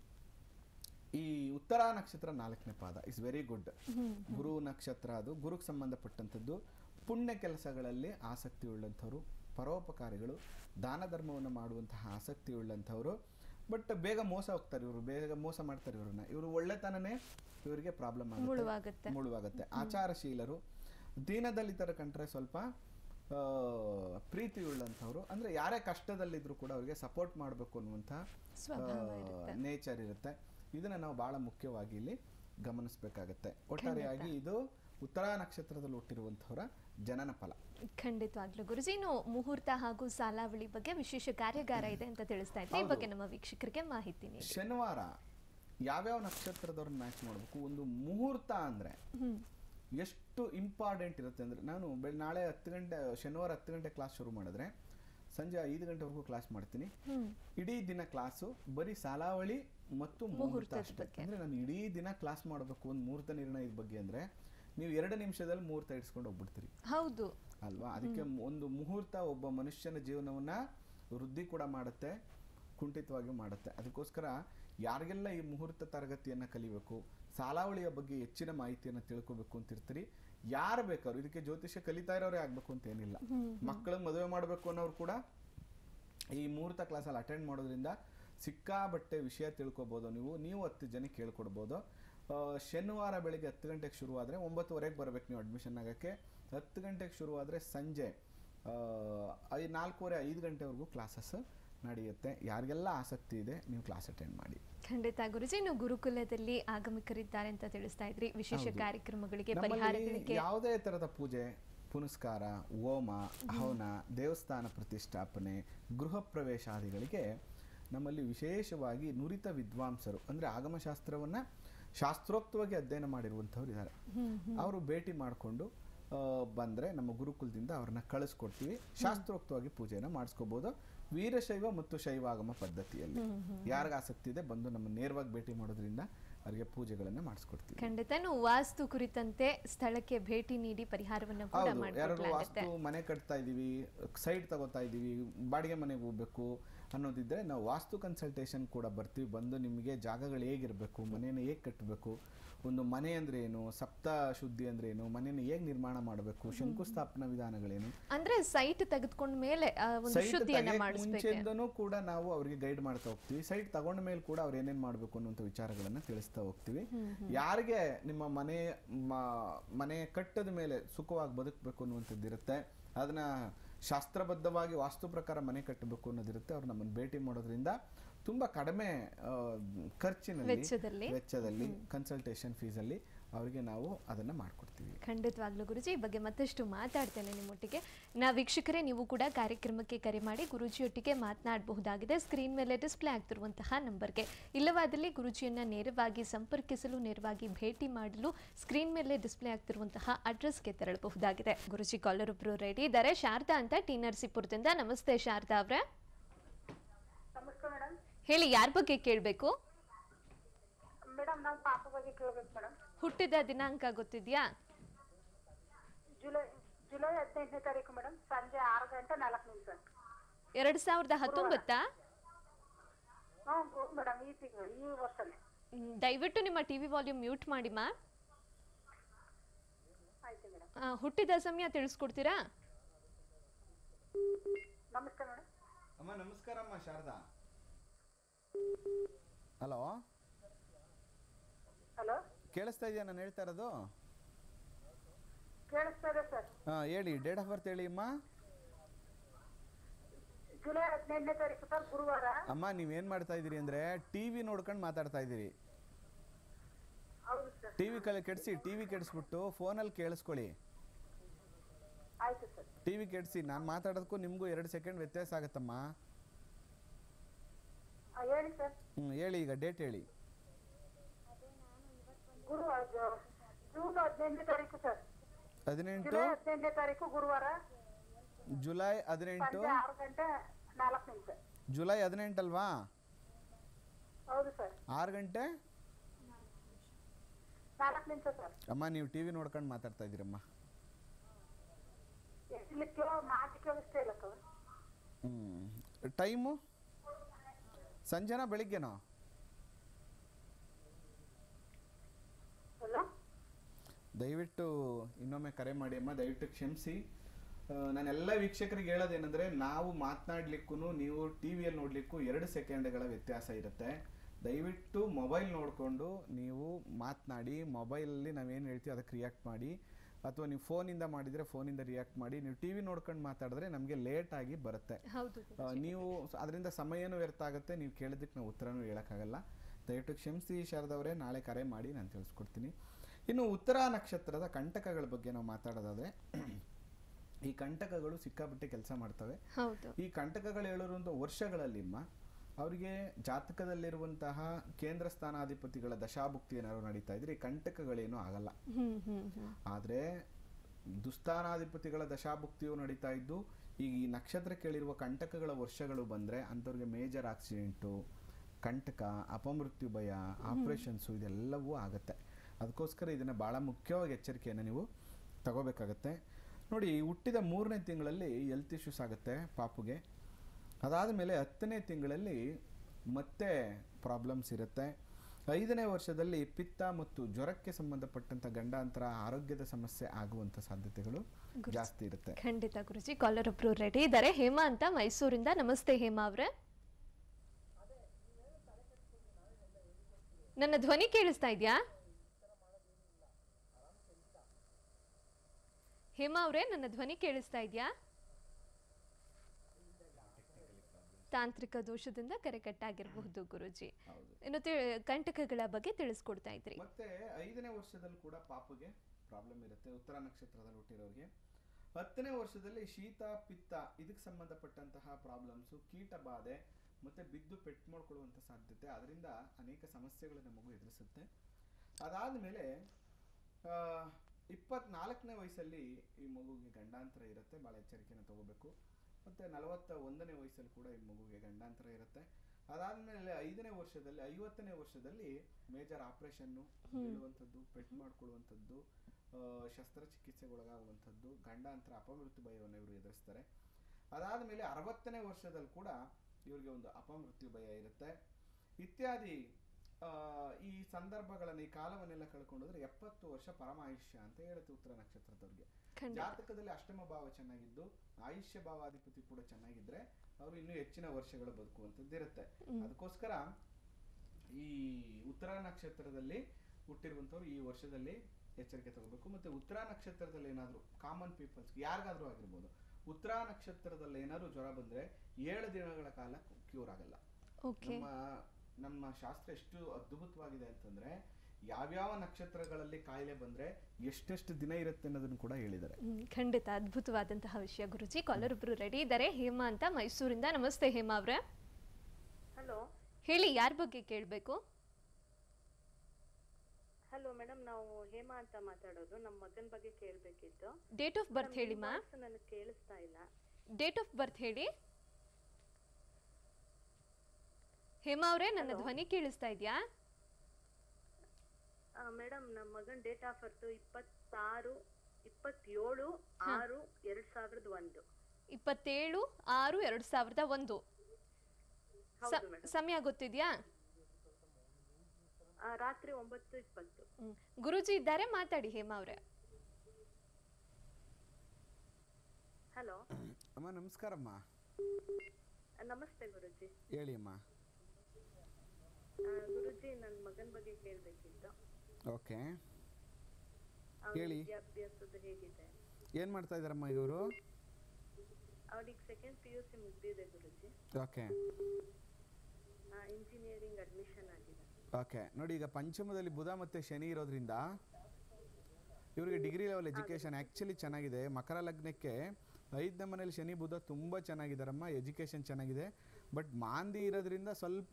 ಈ ಉತ್ತರ ನಕ್ಷತ್ರ ನಾಲ್ಕನೇ ಪಾದ ಇಸ್ ವೆರಿ ಗುಡ್ ಹ್ಮ್ ಗುರು ನಕ್ಷತ್ರ ಅದು ಗುರುಗೆ ಸಂಬಂಧಪಟ್ಟಂಥದ್ದು ಪುಣ್ಯ ಕೆಲಸಗಳಲ್ಲಿ ಆಸಕ್ತಿ ಉಳ್ಳಂಥವ್ರು ಪರೋಪಕಾರಿಗಳು ದಾನ ಧರ್ಮವನ್ನು ಮಾಡುವಂತಹ ಆಸಕ್ತಿ ಉಳ್ಳಂಥವ್ರು ಬಟ್ ಬೇಗ ಮೋಸ ಹೋಗ್ತಾರೆ ಇವರು ಬೇಗ ಮೋಸ ಮಾಡ್ತಾರೆ ಇವ್ರನ್ನ ಇವರು ಒಳ್ಳೆತನನೇ ಇವರಿಗೆ ಪ್ರಾಬ್ಲಮ್ ಆಗುತ್ತೆ ಮುಳುವಾಗುತ್ತೆ ಮುಳುವಾಗುತ್ತೆ ಆಚಾರಶೀಲರು ದೀನದಲಿತರ ಕಂಡ್ರೆ ಸ್ವಲ್ಪ ಆ, ಪ್ರೀತಿ ಉಳ್ಳಂಥವ್ರು ಅಂದರೆ ಯಾರೇ ಕಷ್ಟದಲ್ಲಿದ್ದರೂ ಕೂಡ ಅವರಿಗೆ ಸಪೋರ್ಟ್ ಮಾಡಬೇಕು ಅನ್ನುವಂಥ ಸ್ವಭಾವ ಇರುತ್ತೆ ನೇಚರ್ ಇರುತ್ತೆ ಇದನ್ನು ನಾವು ಭಾಳ ಮುಖ್ಯವಾಗಿ ಇಲ್ಲಿ ಗಮನಿಸಬೇಕಾಗತ್ತೆ ಒಟ್ಟಾರೆಯಾಗಿ ಇದು ಉತ್ತರ ನಕ್ಷತ್ರದಲ್ಲಿ ಹುಟ್ಟಿರುವಂಥವರ ಜನನ ಫಲ ಖಂಡಿತವಾಗ್ಲೂ ಗುರುಜಿ ಇನ್ನು ಮುಹೂರ್ತ ಹಾಗೂ ಸಾಲಾವಳಿ ಬಗ್ಗೆ ವಿಶೇಷ ಕಾರ್ಯಾಗಾರ ಇದೆ ಅಂತ ತಿಳಿಸ್ತಾ ಇದ್ದೆ ಈ ಬಗ್ಗೆ ನಮ್ಮ ವೀಕ್ಷಕರಿಗೆ ಮಾಹಿತಿ ನೀಡಿ ಶನಿವಾರ ಯಾವ್ಯಾವ ನಕ್ಷತ್ರದವ್ರನ್ನ ಮ್ಯಾಚ್ ಮಾಡಬೇಕು ಒಂದು ಮುಹೂರ್ತ ಅಂದರೆ ಹ್ಮ್ ಎಷ್ಟು ಇಂಪಾರ್ಟೆಂಟ್ ಇರುತ್ತೆ ಅಂದರೆ ನಾನು ಬೆಳ ನಾಳೆ ಹತ್ತು ಗಂಟೆ ಶನಿವಾರ ಹತ್ತು ಗಂಟೆ ಕ್ಲಾಸ್ ಶುರು ಮಾಡಿದ್ರೆ ಸಂಜೆ ಐದು ಗಂಟೆವರೆಗೂ ಕ್ಲಾಸ್ ಮಾಡ್ತೀನಿ ಹ್ಮ್ ಇಡೀ ದಿನ ಕ್ಲಾಸು ಬರೀ ಸಾಲಾವಳಿ ಮತ್ತು ಮುಹೂರ್ತ ಮುಹೂರ್ತದ ಅಷ್ಟೇ ಬಗ್ಗೆ. ಅಂದರೆ ನಾನು ಇಡೀ ದಿನ ಕ್ಲಾಸ್ ಮಾಡಬೇಕು ಒಂದು ಮುಹೂರ್ತ ನಿರ್ಣಯದ ಬಗ್ಗೆ ಅಂದರೆ ನೀವು ಎರಡು ನಿಮಿಷದಲ್ಲಿ ಮುಹೂರ್ತ ಇಡ್ಸ್ಕೊಂಡು ಹೋಗ್ಬಿಡ್ತೀರಿ ಹೌದು ಅಲ್ವಾ ಅದಕ್ಕೆ ಒಂದು ಮುಹೂರ್ತ ಒಬ್ಬ ಮನುಷ್ಯನ ಜೀವನವನ್ನ ವೃದ್ಧಿ ಕೂಡ ಮಾಡುತ್ತೆ ಕುಂಠಿತವಾಗಿ ಮಾಡುತ್ತೆ ಅದಕ್ಕೋಸ್ಕರ ಯಾರಿಗೆಲ್ಲ ಈ ಮುಹೂರ್ತ ತರಗತಿಯನ್ನು ಕಲಿಬೇಕು ಸಾಲಾವಳಿಯ ಬಗ್ಗೆ ಹೆಚ್ಚಿನ ಮಾಹಿತಿಯನ್ನು ತಿಳ್ಕೊಬೇಕು ಅಂತಿರ್ತೀರಿ ಯಾರು ಬೇಕಾದ್ರು ಇದಕ್ಕೆ ಜ್ಯೋತಿಷ್ಯ ಕಲಿತಾ ಇರೋರೇ ಆಗಬೇಕು ಅಂತ ಏನಿಲ್ಲ ಮಕ್ಕಳಿಗೆ ಮದುವೆ ಮಾಡಬೇಕು ಅನ್ನೋರು ಕೂಡ ಈ ಮುಹೂರ್ತ ಕ್ಲಾಸಲ್ಲಿ ಅಟೆಂಡ್ ಮಾಡೋದ್ರಿಂದ ಸಿಕ್ಕಾಬಟ್ಟೆ ವಿಷಯ ತಿಳ್ಕೊಬೋದು ನೀವು ನೀವು ಹತ್ತು ಜನಕ್ಕೆ ಕೇಳ್ಕೊಡ್ಬೋದು ಆ, ಶನಿವಾರ ಬೆಳಿಗ್ಗೆ ಹತ್ತು ಗಂಟೆಗೆ ಶುರುವಾದರೆ ಒಂಬತ್ತುವರೆಗೆ ಬರಬೇಕು ನೀವು ಅಡ್ಮಿಷನ್ ಆಗೋಕ್ಕೆ ಹತ್ತು ಗಂಟೆಗೆ ಶುರುವಾದರೆ ಸಂಜೆ ಆ, ಐ ನಾಲ್ಕೂವರೆ ಐದು ಗಂಟೆವರೆಗೂ ಕ್ಲಾಸಸ್ ನಡೆಯುತ್ತೆ ಯಾರಿಗೆಲ್ಲ ಆಸಕ್ತಿ ಇದೆ ನೀವು ಕ್ಲಾಸ್ ಅಟೆಂಡ್ ಮಾಡಿ ಖಂಡಿತ ಗುರುಜಿ ಇನ್ನು ಗುರುಕುಲದಲ್ಲಿ ಆಗಮಿಕರಿದ್ದಾರೆ ಅಂತ ತಿಳಿಸ್ತಾ ಇದ್ರಿ ವಿಶೇಷ ಹೌದು. ಕಾರ್ಯಕ್ರಮಗಳಿಗೆ ನಮ್ಮಲ್ಲಿ ಪರಿಹಾರಗಳಿಗೆ ಯಾವುದೇ ಥರದ ಪೂಜೆ ಪುನಸ್ಕಾರ ಹೋಮ ಹವನ ದೇವಸ್ಥಾನ ಪ್ರತಿಷ್ಠಾಪನೆ ಗೃಹ ಪ್ರವೇಶಾದಿಗಳಿಗೆ ನಮ್ಮಲ್ಲಿ ವಿಶೇಷವಾಗಿ ನುರಿತ ವಿದ್ವಾಂಸರು ಅಂದರೆ ಆಗಮಶಾಸ್ತ್ರವನ್ನು ಶಾಸ್ತ್ರೋಕ್ತವಾಗಿ ಅಧ್ಯಯನ ಮಾಡಿರುವಂಥವ್ರು ಇದ್ದಾರೆ ಹ್ಮ್ ಅವರು ಭೇಟಿ ಮಾಡಿಕೊಂಡು ಬಂದರೆ ನಮ್ಮ ಗುರುಕುಲದಿಂದ ಅವ್ರನ್ನ ಕಳಿಸ್ಕೊಡ್ತೀವಿ ಶಾಸ್ತ್ರೋಕ್ತವಾಗಿ ಪೂಜೆಯನ್ನು ಮಾಡಿಸ್ಕೋಬೋದು ವೀರಶೈವ ಮತ್ತು ಶೈವಾಗಮ ಪದ್ಧತಿಯಲ್ಲಿ ಯಾರಿಗೆ ಆಸಕ್ತಿ ಇದೆ ಬಂದು ನಮ್ಮ ನೇರವಾಗಿ ಭೇಟಿ ಮಾಡೋದ್ರಿಂದ ಅವರಿಗೆ ಪೂಜೆಗಳನ್ನು ಮಾಡಿಸ್ಕೊಡ್ತೀವಿ ಖಂಡಿತ ಇನ್ನು ವಾಸ್ತು ಕುರಿತಂತೆ ಸ್ಥಳಕ್ಕೆ ಭೇಟಿ ನೀಡಿ ಪರಿಹಾರವನ್ನು ಕೂಡ ಹೌದು ಯಾರು ಮಾಡಿಕೊಡ್ಲಾಗುತ್ತೆ ವಾಸ್ತು ಮನೆ ಕಟ್ತಾ ಇದೀವಿ ಸೈಟ್ ತಗೋತಾ ಇದೀವಿ ಬಾಡಿಗೆ ಮನೆಗೆ ಹೋಗ್ಬೇಕು ಅನ್ನೋದಿದ್ರೆ ನಾವು ವಾಸ್ತು ಕನ್ಸಲ್ಟೇಷನ್ ಕೂಡ ಬರ್ತೀವಿ ಬಂದು ನಿಮಗೆ ಜಾಗಗಳು ಹೇಗಿರಬೇಕು ಮನೆಯನ್ನು ಹೇಗೆ ಕಟ್ಟಬೇಕು ಒಂದು ಮನೆ ಅಂದ್ರೆ ಏನು ಸಪ್ತ ಶುದ್ಧಿ ಅಂದ್ರೆ ಏನು ಮನೆಯನ್ನು ಹೇಗೆ ನಿರ್ಮಾಣ ಮಾಡಬೇಕು ಶಂಕುಸ್ಥಾಪನಾ ವಿಧಾನಗಳೇನು ಅಂದ್ರೆ ಸೈಟ್ ತೆಗೆದುಕೊಂಡ ಮೇಲೆ ಆ, ಒಂದು ಸೈಟ್ ಶುದ್ಧಿಯನ್ನ ತೆಗಿಯಕ್ ಮಾಡಿಸ್ಬೇಕು ಮುಂಚೆಯಿಂದನೂ ಕೂಡ ನಾವು ಅವರಿಗೆ ಗೈಡ್ ಮಾಡ್ತಾ ಹೋಗ್ತೀವಿ ಸೈಟ್ ತಗೊಂಡ ಮೇಲೆ ಕೂಡ ಅವ್ರು ಏನೇನ್ ಮಾಡಬೇಕು ಅನ್ನುವಂಥ ವಿಚಾರಗಳನ್ನ ತಿಳಿಸ್ತಾ ಹೋಗ್ತೀವಿ ಯಾರಿಗೆ ನಿಮ್ಮ ಮನೆ ಮ- ಮನೆ ಕಟ್ಟದ ಮೇಲೆ ಸುಖವಾಗಿ ಬದುಕಬೇಕು ಅನ್ನುವಂಥದ್ದು ಇರುತ್ತೆ ಅದನ್ನ ಶಾಸ್ತ್ರಬದ್ಧವಾಗಿ ವಾಸ್ತು ಪ್ರಕಾರ ಮನೆ ಕಟ್ಟಬೇಕು ಅನ್ನೋದಿರುತ್ತೆ ಅವ್ರು ನಮ್ಮನ್ನು ಭೇಟಿ ಮಾಡೋದ್ರಿಂದ ತುಂಬಾ ಕಡಿಮೆ ಆ, ಖರ್ಚಿನಲ್ಲಿ ವೆಚ್ಚದಲ್ಲಿ ವೆಚ್ಚದಲ್ಲಿ ಕನ್ಸಲ್ಟೇಷನ್ ಫೀಸಲ್ಲಿ ಅವರಿಗೆ ನಾವು ಅದನ್ನ ಮಾಡ್ಕೊಡ್ತೀವಿ ಖಂಡಿತವಾಗ್ಲೂ ಗುರುಜಿ ಈ ಬಗ್ಗೆ ಮತ್ತಷ್ಟು ಮಾತಾಡ್ತೇನೆ ನಿಮ್ಮೊಟ್ಟಿಗೆ ನಾ ವೀಕ್ಷಕರೇ ನೀವು ಕೂಡ ಕಾರ್ಯಕ್ರಮಕ್ಕೆ ಕರೆ ಮಾಡಿ ಗುರುಜಿಯೊಟ್ಟಿಗೆ ಮಾತನಾಡಬಹುದಾಗಿದೆ ಸ್ಕ್ರೀನ್ ಮೇಲೆ ಡಿಸ್ಪ್ಲೇ ಆಗ್ತಿರುವಂತಹ ನಂಬರ್ಗೆ ಇಲ್ಲವಾದಲ್ಲಿ ಗುರುಜಿಯನ್ನ ನೇರವಾಗಿ ಸಂಪರ್ಕಿಸಲು ನೇರವಾಗಿ ಭೇಟಿ ಮಾಡಲು ಸ್ಕ್ರೀನ್ ಮೇಲೆ ಡಿಸ್ಪ್ಲೇ ಆಗ್ತಿರುವಂತಹ ಅಡ್ರೆಸ್ಗೆ ತೆರಳಬಹುದಾಗಿದೆ ಗುರುಜಿ ಕಾಲರ್ ಒಬ್ರು ರೆಡಿ ಇದ್ದಾರೆ ಶಾರದಾ ಅಂತ ಟಿ ನರಸೀಪುರದಿಂದ ನಮಸ್ತೆ ಶಾರದಾ ಅವರೇ ನಮಸ್ತೆ ಮೇಡಮ್ ಹೇಳಿ ಯಾರ ಬಗ್ಗೆ ಕೇಳಬೇಕು ಮೇಡಮ್ ನಾವು ಪಾಪ ಬಗ್ಗೆ ಕೇಳ್ಬೇಕು ಮೇಡಮ್ ಹುಟ್ಟಿದ ದಿನಾಂಕ ಗೊತ್ತಿದ್ಯಾ ಜುಲೈ ಜುಲೈ ಹದಿನೈದನೇ ತಾರೀಕು ಮೇಡಮ್ ಸಂಜೆ ಆರು ಗಂಟೆ ನಾಲ್ಕು ನಿಮಿಷ ಎರಡು ಸಾವಿರದ ಹತ್ತೊಂಬತ್ತಾ ಹ್ಞೂ ಮೇಡಮ್ ಈ ತಿಂಗಳು ಈ ವರ್ಷನೇ ಮ್, ದಯವಿಟ್ಟು ನಿಮ್ಮ ಟಿ ವಿ ವಾಲ್ಯೂಮ್ ಮ್ಯೂಟ್ ಮಾಡಿ ಮಾ ಆಯ್ತು ಮೇಡಮ್ ಆ, ಹುಟ್ಟಿದ ಸಮಯ ತಿಳಿಸ್ಕೊಡ್ತೀರಾ ನಮಸ್ತೆ ಮೇಡಮ್ ಅಮ್ಮ ನಮಸ್ಕಾರಮ್ಮ ಶಾರದಾ ಹಲೋ ಹಲೋ ಕೇಳಿಸ್ತಾ ಇದೆಯಾ ನಾನು ಹೇಳ್ತಾ ಇರೋದು ಕೇಳಿಸ್ತಾ ಇದೆ ಸರ್ ಹಾಂ ಹೇಳಿ ಡೇಟ್ ಆಫ್ ಬರ್ತ್ ಹೇಳಿ ಅಮ್ಮ ಜುಲೈ ಹದಿನೈದನೇ ತಾರೀಕು ಸರ್ ಗುರುವಾರ ಅಮ್ಮ ನೀವೇನು ಮಾಡ್ತಾ ಇದ್ದೀರಿ ಅಂದರೆ ಟಿ ವಿ ನೋಡ್ಕೊಂಡು ಮಾತಾಡ್ತಾ ಇದ್ದೀರಿ ಹೌದು ಸರ್ ಟಿ ವಿ ಕಲೆ ಕೆಡಿಸಿ ಟಿ ವಿ ಕೆಡಿಸ್ಬಿಟ್ಟು ಫೋನಲ್ಲಿ ಕೇಳಿಸ್ಕೊಳ್ಳಿ ಆಯ್ತು ಸರ್ ಟಿ ವಿ ಕೆಡಿಸಿ ನಾನು ಮಾತಾಡೋದಕ್ಕೂ ನಿಮಗೂ ಎರಡು ಸೆಕೆಂಡ್ ವ್ಯತ್ಯಾಸ ಆಗುತ್ತಮ್ಮ ಆ, ಹೇಳಿ ಸರ್ ಹ್ಞೂ ಹೇಳಿ ಈಗ ಡೇಟ್ ಹೇಳಿ ಗುರು ಅದು ಜೂನ್ ಹದಿನೈದನೇ ತಾರೀಕು ಸರ್ ಹದಿನೆಂಟು ಜುಲೈ ಹದಿನೈದನೇ ತಾರೀಕು ಗುರುವಾರ ಜುಲೈ ಹದಿನೆಂಟು ಸಂಜೆ ಆರು ಗಂಟೆ ನಾಲ್ಕು ನಿಮಿಷ ಜುಲೈ ಹದಿನೆಂಟಲ್ವಾ ಹೌದು ಸರ್ ಆರು ಗಂಟೆ ನಾಲ್ಕು ನಿಮಿಷ ಸರ್ ಅಮ್ಮ ನೀವು ಟಿ ವಿ ನೋಡ್ಕೊಂಡು ಮಾತಾಡ್ತಾ ಇದ್ದೀರಮ್ಮ ಇಲ್ಲಿ ಕೇಳೋ ಮಾತು ಕೇಳಿಸ್ತಾ ಇಲ್ಲ ಸರ್ ಹ್ಞೂ ಟೈಮು ಸಂಜೆನಾ ಬೆಳಿಗ್ಗೆನೋ ಹಲೋ ದಯವಿಟ್ಟು ಇನ್ನೊಮ್ಮೆ ಕರೆ ಮಾಡಿ ಅಮ್ಮ ದಯವಿಟ್ಟು ಕ್ಷಮಿಸಿ ನಾನೆಲ್ಲ ವೀಕ್ಷಕರಿಗೆ ಹೇಳೋದೇನೆಂದರೆ ನಾವು ಮಾತನಾಡ್ಲಿಕ್ಕೂ ನೀವು ಟಿ ವಿಯಲ್ಲಿ ನೋಡಲಿಕ್ಕೂ ಎರಡು ಸೆಕೆಂಡ್ಗಳ ವ್ಯತ್ಯಾಸ ಇರುತ್ತೆ ದಯವಿಟ್ಟು ಮೊಬೈಲ್ ನೋಡಿಕೊಂಡು ನೀವು ಮಾತನಾಡಿ ಮೊಬೈಲಲ್ಲಿ ನಾವೇನು ಹೇಳ್ತೀವಿ ಅದಕ್ಕೆ ರಿಯಾಕ್ಟ್ ಮಾಡಿ ಅಥವಾ ನೀವು ಫೋನಿಂದ ಮಾಡಿದರೆ ಫೋನಿಂದ ರಿಯಾಕ್ಟ್ ಮಾಡಿ ನೀವು ಟಿ ವಿ ನೋಡ್ಕೊಂಡು ಮಾತಾಡಿದ್ರೆ ನಮಗೆ ಲೇಟಾಗಿ ಬರುತ್ತೆ ಹೌದು ಆ, ನೀವು ಅದರಿಂದ ಸಮಯನೂ ವ್ಯರ್ಥ ಆಗುತ್ತೆ ನೀವು ಕೇಳಿದ್ದಕ್ಕೆ ನಾವು ಉತ್ತರನೂ ಹೇಳೋಕ್ಕಾಗಲ್ಲ ದಯವಿಟ್ಟು ಕ್ಷಮಿಸಿ ಶಾರದವರೇ ನಾಳೆ ಕರೆ ಮಾಡಿ ನಾನು ತಿಳಿಸ್ಕೊಡ್ತೀನಿ ಇನ್ನು ಉತ್ತರ ನಕ್ಷತ್ರದ ಕಂಟಕಗಳ ಬಗ್ಗೆ ನಾವು ಮಾತಾಡೋದಾದರೆ ಈ ಕಂಟಕಗಳು ಸಿಕ್ಕಾಪಟ್ಟೆ ಕೆಲಸ ಮಾಡ್ತವೆ ಹೌದು ಈ ಕಂಟಕಗಳು ಹೇಳಿರುವಂಥ ವರ್ಷಗಳಲ್ಲಿಮ್ಮ ಅವರಿಗೆ ಜಾತಕದಲ್ಲಿರುವಂತಹ ಕೇಂದ್ರ ಸ್ಥಾನಾಧಿಪತಿಗಳ ದಶಾಭುಕ್ತಿ ಏನಾದ್ರು ನಡೀತಾ ಇದ್ರೆ ಈ ಕಂಟಕಗಳೇನು ಆಗಲ್ಲ ಹ್ಮ್ ಹ್ಮ್ ಹ್ಮ್ ಆದರೆ ದುಸ್ಥಾನಾಧಿಪತಿಗಳ ದಶಾಭುಕ್ತಿಯು ನಡೀತಾ ಇದ್ದು ಈಗ ಈ ನಕ್ಷತ್ರ ಕೇಳಿರುವ ಕಂಟಕಗಳ ವರ್ಷಗಳು ಬಂದರೆ ಅಂಥವ್ರಿಗೆ ಮೇಜರ್ ಆಕ್ಸಿಡೆಂಟು ಕಂಟಕ ಅಪಮೃತ್ಯು ಭಯ ಆಪ್ರೇಷನ್ಸು ಇದೆಲ್ಲವೂ ಆಗುತ್ತೆ ಅದಕ್ಕೋಸ್ಕರ ಇದನ್ನು ಭಾಳ ಮುಖ್ಯವಾಗಿ ಎಚ್ಚರಿಕೆಯನ್ನು ನೀವು ತಗೋಬೇಕಾಗತ್ತೆ ನೋಡಿ ಹುಟ್ಟಿದ ಮೂರನೇ ತಿಂಗಳಲ್ಲಿ ಹೆಲ್ತ್ ಇಶ್ಯೂಸ್ ಆಗುತ್ತೆ ಪಾಪುಗೆ ಅದಾದ ಮೇಲೆ ಹತ್ತನೇ ತಿಂಗಳಲ್ಲಿ ಮತ್ತೆ ಪ್ರಾಬ್ಲಮ್ಸ್ ಇರುತ್ತೆ ಐದನೇ ವರ್ಷದಲ್ಲಿ ಪಿತ್ತ ಮತ್ತು ಜ್ವರಕ್ಕೆ ಸಂಬಂಧಪಟ್ಟಂಥ ಗಂಡಾಂತರ ಆರೋಗ್ಯದ ಸಮಸ್ಯೆ ಆಗುವಂಥ ಸಾಧ್ಯತೆಗಳು ಜಾಸ್ತಿ ಇರುತ್ತೆ ಖಂಡಿತ ಗುರುಜಿ ಕಾಲರ್ ಒಬ್ರು ರೆಡಿ ಇದ್ದಾರೆ ಹೇಮಾ ಅಂತ ಮೈಸೂರಿಂದ ನಮಸ್ತೆ ಹೇಮಾ ಅವ್ರೆ ನನ್ನ ಧ್ವನಿ ಕೇಳಿಸ್ತಾ ಇದ್ಯಾ ಹೇಮಾ ಅವ್ರೆ ನನ್ನ ಧ್ವನಿ ಕೇಳಿಸ್ತಾ ಇದ್ಯಾ ತಾಂತ್ರಿಕ ದೋಷದಿಂದ ಕರೆ ಕಟ್ಟಾಗಿರಬಹುದು ಗುರುಜಿ ಹೌದು ಇನ್ನು ತಿ- ಕಂಟಕಗಳ ಬಗ್ಗೆ ತಿಳಿಸ್ಕೊಡ್ತಾ ಇದ್ರಿ ಮತ್ತೆ ಐದನೇ ವರ್ಷದಲ್ಲಿ ಕೂಡ ಪಾಪುಗೆ ಪ್ರಾಬ್ಲಮ್ ಇರುತ್ತೆ ಉತ್ತರ ನಕ್ಷತ್ರದಲ್ಲಿ ಹುಟ್ಟಿರೋರಿಗೆ ಹತ್ತನೇ ವರ್ಷದಲ್ಲಿ ಶೀತ ಪಿತ್ತ ಇದಕ್ಕೆ ಸಂಬಂಧಪಟ್ಟಂತಹ ಪ್ರಾಬ್ಲಮ್ಸು ಕೀಟ ಬಾಧೆ ಮತ್ತೆ ಬಿದ್ದು ಪೆಟ್ಟು ಮಾಡ್ಕೊಳ್ಳುವಂಥ ಸಾಧ್ಯತೆ ಅದರಿಂದ ಅನೇಕ ಸಮಸ್ಯೆಗಳನ್ನು ಮಗು ಎದುರಿಸುತ್ತೆ ಅದಾದಮೇಲೆ ಇಪ್ಪತ್ನಾಲ್ಕನೇ ವಯಸ್ಸಲ್ಲಿ ಈ ಮಗುವಿಗೆ ಗಂಡಾಂತರ ಇರುತ್ತೆ ಭಾಳ ಎಚ್ಚರಿಕೆಯನ್ನು ತಗೋಬೇಕು ಮತ್ತು ನಲವತ್ತ ಒಂದನೇ ವಯಸ್ಸಲ್ಲಿ ಕೂಡ ಈ ಮಗುವಿಗೆ ಗಂಡಾಂತರ ಇರುತ್ತೆ ಅದಾದಮೇಲೆ ಐದನೇ ವರ್ಷದಲ್ಲಿ ಐವತ್ತನೇ ವರ್ಷದಲ್ಲಿ ಮೇಜರ್ ಆಪರೇಷನ್ನು ಬೀಳುವಂಥದ್ದು ಪೆಟ್ಟು ಮಾಡ್ಕೊಳ್ಳುವಂಥದ್ದು ಆ, ಶಸ್ತ್ರಚಿಕಿತ್ಸೆಗೊಳಗಾಗುವಂಥದ್ದು ಗಂಡಾಂತರ ಅಪಮೃತ್ಯು ಭಯವನ್ನು ಇವರು ಎದುರಿಸ್ತಾರೆ ಅದಾದಮೇಲೆ ಅರವತ್ತನೇ ವರ್ಷದಲ್ಲಿ ಕೂಡ ಇವರಿಗೆ ಒಂದು ಅಪಮೃತ್ಯು ಭಯ ಇರುತ್ತೆ ಇತ್ಯಾದಿ ಆ, ಈ ಸಂದರ್ಭಗಳನ್ನು ಈ ಕಾಲವನ್ನೆಲ್ಲ ಕಳ್ಕೊಂಡೋದ್ರೆ ಎಪ್ಪತ್ತು ವರ್ಷ ಪರಮಾಯುಷ್ಯ ಅಂತ ಹೇಳುತ್ತೆ ಉತ್ತರ ನಕ್ಷತ್ರದವ್ರಿಗೆ ಖಂಡಿತ ಜಾತಕದಲ್ಲಿ ಅಷ್ಟಮ ಭಾವ ಚೆನ್ನಾಗಿದ್ದು ಆಯುಷ್ಯ ಭಾವಾಧಿಪತಿ ಕೂಡ ಚೆನ್ನಾಗಿದ್ರೆ ಅವರು ಇನ್ನೂ ಹೆಚ್ಚಿನ ವರ್ಷಗಳು ಬದುಕುವಂಥದ್ದು ಇರುತ್ತೆ ಅದಕ್ಕೋಸ್ಕರ ಈ ಉತ್ತರ ನಕ್ಷತ್ರದಲ್ಲಿ ಹುಟ್ಟಿರುವಂಥವ್ರು ಈ ವರ್ಷದಲ್ಲಿ ಎಚ್ಚರಿಕೆ ತಗೋಬೇಕು ಮತ್ತೆ ಉತ್ತರ ನಕ್ಷತ್ರದಲ್ಲಿ ಏನಾದರೂ ಕಾಮನ್ ಪೀಪಲ್ಸ್ ಯಾರಿಗಾದ್ರೂ ಆಗಿರ್ಬೋದು ಉತ್ತರ ನಕ್ಷತ್ರದಲ್ಲಿ ಏನಾದ್ರು ಜ್ವರ ಬಂದ್ರೆ ಏಳು ದಿನಗಳ ಕಾಲ ಕ್ಯೂರ್ ಆಗಲ್ಲ ಓಕೆ ನಮ್ಮ ನಮ್ಮ ಶಾಸ್ತ್ರ ಎಷ್ಟು ಅದ್ಭುತವಾಗಿದೆ ಅಂತಂದ್ರೆ ಯಾವ್ಯಾವ ನಕ್ಷತ್ರಗಳಲ್ಲಿ ಕಾಯಿಲೆ ಬಂದ್ರೆ ಎಷ್ಟೆಷ್ಟು ದಿನ ಇರುತ್ತೆ ಅನ್ನೋದನ್ನು ಕೂಡ ಹೇಳಿದ್ದಾರೆ ಹ್ಮ್, ಖಂಡಿತ ಅದ್ಭುತವಾದಂತಹ ವಿಷಯ ಗುರುಜಿ ಕಾಲರ್ ಒಬ್ರು ರೆಡಿ ಇದ್ದಾರೆ ಹೇಮಾ ಅಂತ ಮೈಸೂರಿಂದ ನಮಸ್ತೆ ಹೇಮಾ ಅವ್ರೆ ಹಲೋ ಹೇಳಿ ಯಾರ ಬಗ್ಗೆ ಕೇಳಬೇಕು ಹಲೋ ಮೇಡಮ್ ನಾವು ಹೇಮಾ ಅಂತ ಮಾತಾಡೋದು ನಮ್ಮ ಮಗನ ಬಗ್ಗೆ ಕೇಳಬೇಕಿತ್ತು ಡೇಟ್ ಆಫ್ ಬರ್ತ್ ಹೇಳಿ ಮಾ ನನಗೆ ಕೇಳಿಸ್ತಾ ಇಲ್ಲ ಡೇಟ್ ಆಫ್ ಬರ್ತ್ ಹೇಳಿ ಹೇಮಾ ಅವರೇ ನನ್ನ ಧ್ವನಿ ಕೇಳಿಸ್ತಾ ಇದೆಯಾ ಮೇಡಮ್ ನಮ್ಮ ಮಗನ ಡೇಟ್ ಆಫ್ ಬರ್ತ್ ಇಪ್ಪತ್ತಾರು ಇಪ್ಪತ್ತೇಳು ಆರು ಎರಡ್ ಸಾವಿರದ ಒಂದು ಇಪ್ಪತ್ತೇಳು ಆರು ಎರಡು ಸಾವಿರದ ಒಂದು ಸ- ಹೌದು ಮೇಡಮ್ ಸಮಯ ಗೊತ್ತಿದ್ಯಾ ರಾತ್ರಿ ಒಂಬತ್ತು ಇಪ್ಪತ್ತು ಹ್ಮ್. ಗುರೂಜಿ ಇದ್ದಾರೆ ಮಾತಾಡಿ ಹೇಮಾ ಅವರೇ ಹಲೋ ಅಮ್ಮ ನಮಸ್ಕಾರಮ್ಮ ನಮಸ್ತೆ ಗುರುಜಿ ಹೇಳಿ ಅಮ್ಮ ಆ, ಗುರುಜಿ ನನ್ನ ಮಗನ ಬಗ್ಗೆ ಕೇಳಬೇಕಿತ್ತು ಓಕೆ ಅವನ ಹೇಳಿ. ವಿದ್ಯಾಭ್ಯಾಸದ ಹೇಗಿದೆ ಏನು ಮಾಡ್ತಾ ಇದ್ದಾರಮ್ಮ ಇವರು ಅವಳಿಗೆ ಸೆಕೆಂಡ್ ಪಿ ಯು ಸಿ ಮುಗ್ದಿದೆ ಗುರುಜಿ ಓಕೆ ಇಂಜಿನಿಯರಿಂಗ್ ಅಡ್ಮಿಷನ್ ಆಗಿದೆ ಓಕೆ ನೋಡಿ ಈಗ ಪಂಚಮದಲ್ಲಿ ಬುಧ ಮತ್ತು ಶನಿ ಇರೋದ್ರಿಂದ ಇವರಿಗೆ ಡಿಗ್ರಿ ಲೆವೆಲ್ ಎಜುಕೇಷನ್ ಆ್ಯಕ್ಚುಲಿ ಚೆನ್ನಾಗಿದೆ ಮಕರ ಲಗ್ನಕ್ಕೆ ಐದನೇ ಮನೇಲಿ ಶನಿ ಬುಧ ತುಂಬ ಚೆನ್ನಾಗಿದ್ದಾರಮ್ಮ ಎಜುಕೇಷನ್ ಚೆನ್ನಾಗಿದೆ ಬಟ್ ಮಾಂದಿ ಇರೋದ್ರಿಂದ ಸ್ವಲ್ಪ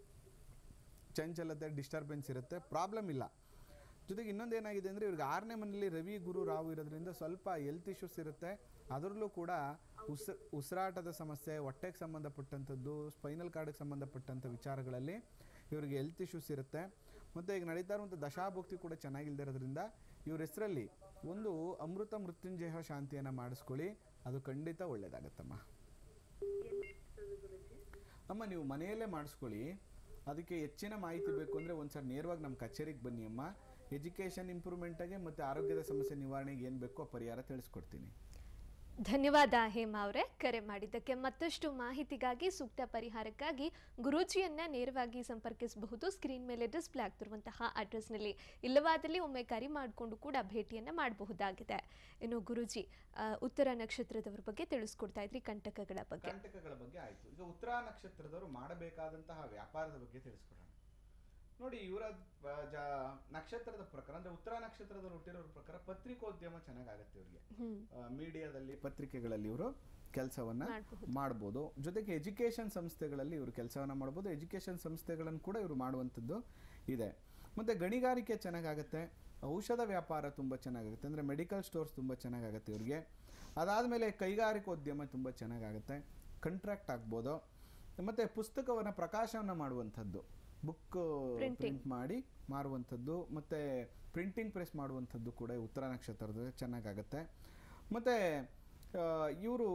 ಚಂಚಲತೆ ಡಿಸ್ಟರ್ಬೆನ್ಸ್ ಇರುತ್ತೆ ಪ್ರಾಬ್ಲಮ್ ಇಲ್ಲ ಜೊತೆಗೆ ಇನ್ನೊಂದು ಏನಾಗಿದೆ ಅಂದರೆ ಇವ್ರಿಗೆ ಆರನೇ ಮನೆಯಲ್ಲಿ ರವಿ ಗುರು ರಾವು ಇರೋದ್ರಿಂದ ಸ್ವಲ್ಪ ಹೆಲ್ತ್ ಇಶ್ಯೂಸ್ ಇರುತ್ತೆ ಅದರಲ್ಲೂ ಕೂಡ ಉಸ್ ಉಸಿರಾಟದ ಸಮಸ್ಯೆ ಹೊಟ್ಟೆಗೆ ಸಂಬಂಧಪಟ್ಟಂಥದ್ದು ಸ್ಪೈನಲ್ ಕಾರ್ಡ್ಗೆ ಸಂಬಂಧಪಟ್ಟಂಥ ವಿಚಾರಗಳಲ್ಲಿ ಇವರಿಗೆ ಹೆಲ್ತ್ ಇಶ್ಯೂಸ್ ಇರುತ್ತೆ ಮತ್ತು ಈಗ ನಡೀತಾ ಇರುವಂಥ ದಶಾಭುಕ್ತಿ ಕೂಡ ಚೆನ್ನಾಗಿಲ್ಲದೆ ಇರೋದ್ರಿಂದ ಇವ್ರ ಹೆಸರಲ್ಲಿ ಒಂದು ಅಮೃತ ಮೃತ್ಯುಂಜಯ ಶಾಂತಿಯನ್ನು ಮಾಡಿಸ್ಕೊಳ್ಳಿ ಅದು ಖಂಡಿತ ಒಳ್ಳೆಯದಾಗತ್ತಮ್ಮ ಎಲ್ಲಿ ಸಿಗ್ತದೆ ಗುರುಜಿ ಅಮ್ಮ ನೀವು ಮನೆಯಲ್ಲೇ ಮಾಡಿಸ್ಕೊಳ್ಳಿ ಅದಕ್ಕೆ ಹೆಚ್ಚಿನ ಮಾಹಿತಿ ಬೇಕು ಅಂದರೆ ಒಂದ್ಸರಿ ನೇರವಾಗಿ ನಮ್ಮ ಕಚೇರಿಗೆ ಬನ್ನಿ ಅಮ್ಮ ಎಜುಕೇಷನ್ ಇಂಪ್ರೂವ್ಮೆಂಟಾಗೆ ಮತ್ತು ಆರೋಗ್ಯದ ಸಮಸ್ಯೆ ನಿವಾರಣೆಗೆ ಏನು ಬೇಕೋ ಆ ಪರಿಹಾರ ತಿಳಿಸ್ಕೊಡ್ತೀನಿ ಧನ್ಯವಾದ ಹೇಮಾ ಅವರೇ ಕರೆ ಮಾಡಿದ್ದಕ್ಕೆ ಮತ್ತಷ್ಟು ಮಾಹಿತಿಗಾಗಿ ಸೂಕ್ತ ಪರಿಹಾರಕ್ಕಾಗಿ ಗುರೂಜಿಯನ್ನ ನೇರವಾಗಿ ಸಂಪರ್ಕಿಸಬಹುದು ಸ್ಕ್ರೀನ್ ಮೇಲೆ ಡಿಸ್ಪ್ಲೇ ಆಗ್ತಿರುವಂತಹ ಅಡ್ರೆಸ್ನಲ್ಲಿ ಇಲ್ಲವಾದಲ್ಲಿ ಒಮ್ಮೆ ಕರೆ ಮಾಡಿಕೊಂಡು ಕೂಡ ಭೇಟಿಯನ್ನ ಮಾಡಬಹುದಾಗಿದೆ ಇನ್ನು ಗುರೂಜಿ ಆ, ಉತ್ತರ ನಕ್ಷತ್ರದವ್ರ ಬಗ್ಗೆ ತಿಳಿಸ್ಕೊಡ್ತಾ ಇದ್ರಿ ಕಂಟಕಗಳ ಬಗ್ಗೆ ಕಂಟಕಗಳ ಬಗ್ಗೆ ಆಯಿತು ಈಗ ಉತ್ತರ ನಕ್ಷತ್ರದವರು ಮಾಡಬೇಕಾದಂತಹ ವ್ಯಾಪಾರದ ಬಗ್ಗೆ ತಿಳಿಸ್ಕೊಡೋಣ ನೋಡಿ ಇವರ ಜ ನಕ್ಷತ್ರದ ಪ್ರಕಾರ ಅಂದರೆ ಉತ್ತರ ನಕ್ಷತ್ರದಲ್ಲಿ ಹುಟ್ಟಿರೋರ ಪ್ರಕಾರ ಪತ್ರಿಕೋದ್ಯಮ ಚೆನ್ನಾಗಾಗತ್ತೆ ಇವರಿಗೆ ಹ್ಮ್ ಮೀಡಿಯಾದಲ್ಲಿ ಪತ್ರಿಕೆಗಳಲ್ಲಿ ಇವರು ಕೆಲಸವನ್ನ ಮಾಡ್ಬಹುದು. ಮಾಡ್ಬೋದು ಜೊತೆಗೆ ಎಜುಕೇಷನ್ ಸಂಸ್ಥೆಗಳಲ್ಲಿ ಇವರು ಕೆಲಸವನ್ನ ಮಾಡ್ಬೋದು ಎಜುಕೇಷನ್ ಸಂಸ್ಥೆಗಳನ್ನು ಕೂಡ ಇವರು ಮಾಡುವಂಥದ್ದು ಇದೆ ಮತ್ತು ಗಣಿಗಾರಿಕೆ ಚೆನ್ನಾಗಾಗತ್ತೆ ಔಷಧ ವ್ಯಾಪಾರ ತುಂಬ ಚೆನ್ನಾಗಾಗುತ್ತೆ ಅಂದರೆ ಮೆಡಿಕಲ್ ಸ್ಟೋರ್ಸ್ ತುಂಬ ಚೆನ್ನಾಗಾಗುತ್ತೆ ಇವ್ರಿಗೆ ಅದಾದಮೇಲೆ ಕೈಗಾರಿಕೋದ್ಯಮ ತುಂಬ ಚೆನ್ನಾಗಾಗುತ್ತೆ ಕಂಟ್ರಾಕ್ಟ್ ಆಗ್ಬೋದು ಮತ್ತು ಪುಸ್ತಕವನ್ನು ಪ್ರಕಾಶನ ಮಾಡುವಂಥದ್ದು ಬುಕ್ Printing. ಪ್ರಿಂಟ್ ಮಾಡಿ ಮಾರುವಂಥದ್ದು ಮತ್ತು ಪ್ರಿಂಟಿಂಗ್ ಪ್ರೆಸ್ ಮಾಡುವಂಥದ್ದು ಕೂಡ ಉತ್ತರ ನಕ್ಷತ್ರದ ಚೆನ್ನಾಗಾಗತ್ತೆ ಮತ್ತು ಇವರು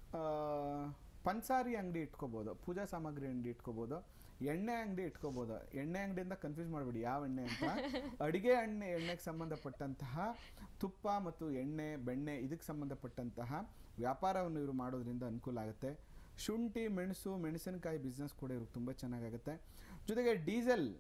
ಪಂಸಾರಿ ಅಂಗಡಿ ಇಟ್ಕೋಬೋದು ಪೂಜಾ ಸಾಮಗ್ರಿ ಅಂಗಡಿ ಇಟ್ಕೋಬೋದು ಎಣ್ಣೆ ಅಂಗಡಿ ಇಟ್ಕೋಬೋದು ಎಣ್ಣೆ ಅಂಗಡಿಯಿಂದ ಕನ್ಫ್ಯೂಸ್ ಮಾಡಬೇಡಿ ಯಾವ ಎಣ್ಣೆ ಅಂತ ಅಡಿಗೆ ಎಣ್ಣೆ ಎಣ್ಣೆಗೆ ಸಂಬಂಧಪಟ್ಟಂತಹ ತುಪ್ಪ ಮತ್ತು ಎಣ್ಣೆ ಬೆಣ್ಣೆ ಇದಕ್ಕೆ ಸಂಬಂಧಪಟ್ಟಂತಹ ವ್ಯಾಪಾರವನ್ನು ಇವರು ಮಾಡೋದ್ರಿಂದ ಅನುಕೂಲ ಆಗುತ್ತೆ ಶುಂಠಿ ಮೆಣಸು ಮೆಣಸಿನಕಾಯಿ ಬಿಸ್ನೆಸ್ ಕೂಡ ಇವ್ರಿಗೆ ತುಂಬ ಚೆನ್ನಾಗಾಗುತ್ತೆ ಜೊತೆಗೆ ಡೀಸೆಲ್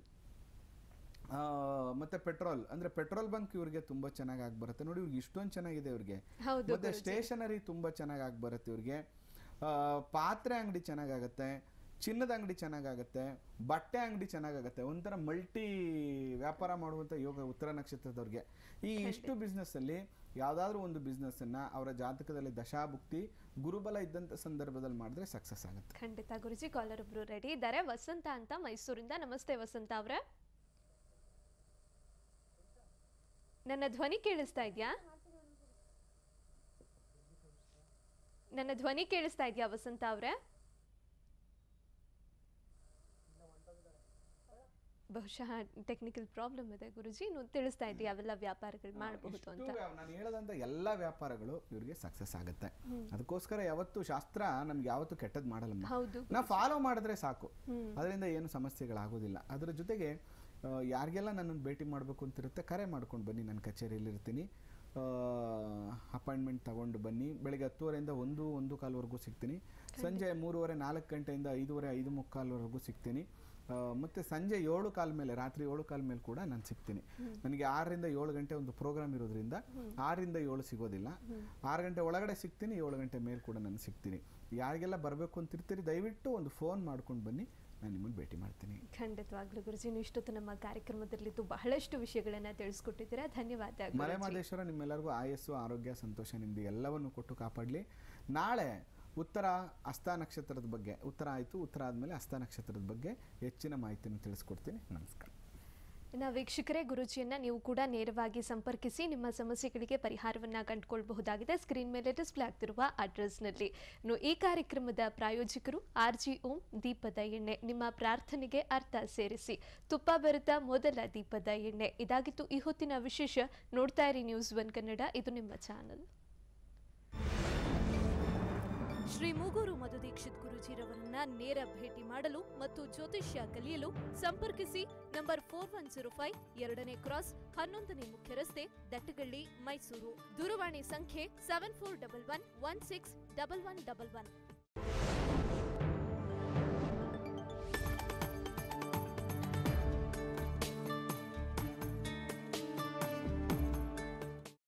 ಆ, ಮತ್ತೆ ಪೆಟ್ರೋಲ್ ಅಂದ್ರೆ ಪೆಟ್ರೋಲ್ ಬಂಕ್ ಇವ್ರಿಗೆ ತುಂಬಾ ಚೆನ್ನಾಗಿ ಆಗಿ ಬರುತ್ತೆ ನೋಡಿ ಇವ್ರಿಗೆ ಇಷ್ಟೊಂದು ಚೆನ್ನಾಗಿದೆ ಇವ್ರಿಗೆ ಹೌದು ಮತ್ತೆ ಸ್ಟೇಷನರಿ ತುಂಬಾ ಚೆನ್ನಾಗಿ ಆಗಿ ಬರುತ್ತೆ ಇವ್ರಿಗೆ ಆ, ಪಾತ್ರೆ ಅಂಗಡಿ ಚೆನ್ನಾಗಾಗತ್ತೆ ಚಿನ್ನದ ಅಂಗಡಿ ಚೆನ್ನಾಗಾಗತ್ತೆ ಬಟ್ಟೆ ಅಂಗಡಿ ಚೆನ್ನಾಗಾಗತ್ತೆ ಒಂಥರ ಮಲ್ಟಿ ವ್ಯಾಪಾರ ಮಾಡುವಂಥ ಯೋಗ ಉತ್ತರ ನಕ್ಷತ್ರದವ್ರಿಗೆ ಈ ಇಷ್ಟು business ಅಲ್ಲಿ ಯಾವುದಾದ್ರೂ ಒಂದು business ಅನ್ನ ಅವರ ಜಾತಕದಲ್ಲಿ ದಶಾಭುಕ್ತಿ ಗುರುಬಲ ಇದ್ದಂಥ ಸಂದರ್ಭದಲ್ಲಿ ಮಾಡಿದ್ರೆ ಸಕ್ಸಸ್ ಆಗುತ್ತೆ ಖಂಡಿತ ಗುರುಜಿ ಕಾಲರ್ ಒಬ್ರು ರೆಡಿ ಇದ್ದಾರೆ ವಸಂತ ಅಂತ ಮೈಸೂರಿಂದ ನಮಸ್ತೆ ವಸಂತ ಅವರೇ ನನ್ನ ಧ್ವನಿ ಕೇಳಿಸ್ತಾ ಇದೆಯಾ ನನ್ನ ಧ್ವನಿ ಕೇಳಿಸ್ತಾ ಇದೆಯಾ ವಸಂತ ಅವರೇ ಬಹುಶಃ ಟೆಕ್ನಿಕಲ್ ಪ್ರಾಬ್ಲಮ್ ಇದೆ ಗುರುಜಿ ನೀವು ತಿಳಿಸ್ತಾ ಇದ್ರಿ ಅವೆಲ್ಲ ವ್ಯಾಪಾರಗಳು ಮಾಡಬಹುದು ಅಂತ ಇಷ್ಟು ವ್ಯಾ- ನಾನು ಹೇಳದಂತ ಎಲ್ಲ ವ್ಯಾಪಾರಗಳು ಇವ್ರಿಗೆ ಸಕ್ಸಸ್ ಆಗುತ್ತೆ ಅದಕ್ಕೋಸ್ಕರ ಯಾವತ್ತು ಶಾಸ್ತ್ರ ನಮ್ಗೆ ಯಾವತ್ತು ಕೆಟ್ಟದ್ ಮಾಡಲ್ಲಮ್ಮ ಹೌದು ನಾವು ಫಾಲೋ ಮಾಡಿದ್ರೆ ಸಾಕು ಅದರಿಂದ ಏನು ಸಮಸ್ಯೆಗಳಾಗೋದಿಲ್ಲ ಅದರ ಜೊತೆಗೆ ಆ, ಯಾರಿಗೆಲ್ಲ ನನ್ನನ್ನು ಭೇಟಿ ಮಾಡಬೇಕು ಅಂತಿರುತ್ತೆ ಕರೆ ಮಾಡ್ಕೊಂಡು ಬನ್ನಿ ನನ್ನ ಕಚೇರಿಯಲ್ಲಿ ಇರ್ತೀನಿ ಅಪಾಯಿಂಟ್ಮೆಂಟ್ ತಗೊಂಡು ಬನ್ನಿ ಬೆಳಿಗ್ಗೆ ಹತ್ತುವರೆಯಿಂದ ಒಂದು ಒಂದು ಕಾಲ್ವರೆಗೂ ಸಿಗ್ತೀನಿ ಸಂಜೆ ಮೂರುವರೆ ನಾಲ್ಕು ಗಂಟೆಯಿಂದ ಐದೂವರೆ ಐದು ಮುಕ್ಕಾಲ್ವರೆಗೂ ಸಿಗ್ತೀನಿ ಆ, ಮತ್ತೆ ಸಂಜೆ ಏಳು ಕಾಲ ಮೇಲೆ ರಾತ್ರಿ ಏಳು ಕಾಲ ಮೇಲೆ ಕೂಡ ನಾನು ಸಿಗ್ತೀನಿ ನನಗೆ ಆರರಿಂದ ಏಳು ಗಂಟೆ ಒಂದು ಪ್ರೋಗ್ರಾಮ್ ಇರೋದ್ರಿಂದ ಆರರಿಂದ ಏಳು ಸಿಗೋದಿಲ್ಲ ಆರು ಗಂಟೆ ಒಳಗಡೆ ಸಿಗ್ತೀನಿ ಏಳು ಗಂಟೆ ಮೇಲೆ ಕೂಡ ನಾನು ಸಿಗ್ತೀನಿ ಯಾರಿಗೆಲ್ಲ ಬರಬೇಕು ಅಂತಿರ್ತೀರಿ ದಯವಿಟ್ಟು ಒಂದು ಫೋನ್ ಮಾಡ್ಕೊಂಡು ಬನ್ನಿ ನಾನು ನಿಮ್ಮನ್ನು ಭೇಟಿ ಮಾಡ್ತೀನಿ ಖಂಡಿತವಾಗ್ಲೂ ಗುರುಜಿ ನೀವು ಇಷ್ಟೊತ್ತು ನಮ್ಮ ಕಾರ್ಯಕ್ರಮದಲ್ಲಿದ್ದು ಬಹಳಷ್ಟು ವಿಷಯಗಳನ್ನ ತಿಳಿಸ್ಕೊಟ್ಟಿದ್ದೀರಾ ಧನ್ಯವಾದ ಗುರೂಜಿ. ಮಲೆಮಹದೇಶ್ವರ ನಿಮ್ಮೆಲ್ಲರಿಗೂ ಆಯಸ್ಸು ಆರೋಗ್ಯ ಸಂತೋಷ ನಿಮ್ದು ಎಲ್ಲವನ್ನು ಕೊಟ್ಟು ಕಾಪಾಡಲಿ ನಾಳೆ ಉತ್ತರ ಹಸ್ತ ನಕ್ಷತ್ರದ ಬಗ್ಗೆ ಉತ್ತರ ಆಯಿತು ಉತ್ತರ ಆದಮೇಲೆ ಹಸ್ತ ನಕ್ಷತ್ರದ ಬಗ್ಗೆ ಹೆಚ್ಚಿನ ಮಾಹಿತಿಯನ್ನು ತಿಳಿಸ್ಕೊಡ್ತೀನಿ ನಮಸ್ಕಾರ ಇನ್ನು ವೀಕ್ಷಕರೇ ಗುರುಜಿಯನ್ನ ನೀವು ಕೂಡ ನೇರವಾಗಿ ಸಂಪರ್ಕಿಸಿ ನಿಮ್ಮ ಸಮಸ್ಯೆಗಳಿಗೆ ಪರಿಹಾರವನ್ನ ಕಂಡುಕೊಳ್ಳಬಹುದಾಗಿದೆ ಸ್ಕ್ರೀನ್ ಮೇಲೆ ಡಿಸ್ಪ್ಲೇ ಆಗ್ತಿರುವ ಅಡ್ರೆಸ್ನಲ್ಲಿ ಇನ್ನು ಈ ಕಾರ್ಯಕ್ರಮದ ಪ್ರಾಯೋಜಕರು ಆರ್ ಜಿ ಓಂ ದೀಪದ ಎಣ್ಣೆ ನಿಮ್ಮ ಪ್ರಾರ್ಥನೆಗೆ ಅರ್ಥ ಸೇರಿಸಿ ತುಪ್ಪ ಬೆರೆತ ಮೊದಲ ದೀಪದ ಎಣ್ಣೆ ಇದಾಗಿತ್ತು ಈ ಹೊತ್ತಿನ ವಿಶೇಷ ನೋಡ್ತಾ ಇರಿ ನ್ಯೂಸ್ ಒನ್ ಕನ್ನಡ ಇದು ನಿಮ್ಮ ಚಾನಲ್ ಶ್ರೀ ಮೂಗೂರು ಮಧುದೀಕ್ಷಿತ್ ಗುರುಜಿರವರನ್ನ ನೇರ ಭೇಟಿ ಮಾಡಲು ಮತ್ತು ಜ್ಯೋತಿಷ್ಯ ಕಲಿಯಲು ಸಂಪರ್ಕಿಸಿ number four one zero five ಎರಡನೇ ಕ್ರಾಸ್ ಹನ್ನೊಂದನೇ ಮುಖ್ಯ ರಸ್ತೆ ದಟ್ಟಗಳ್ಳಿ ಮೈಸೂರು ದೂರವಾಣಿ ಸಂಖ್ಯೆ seven four double one one six double one double one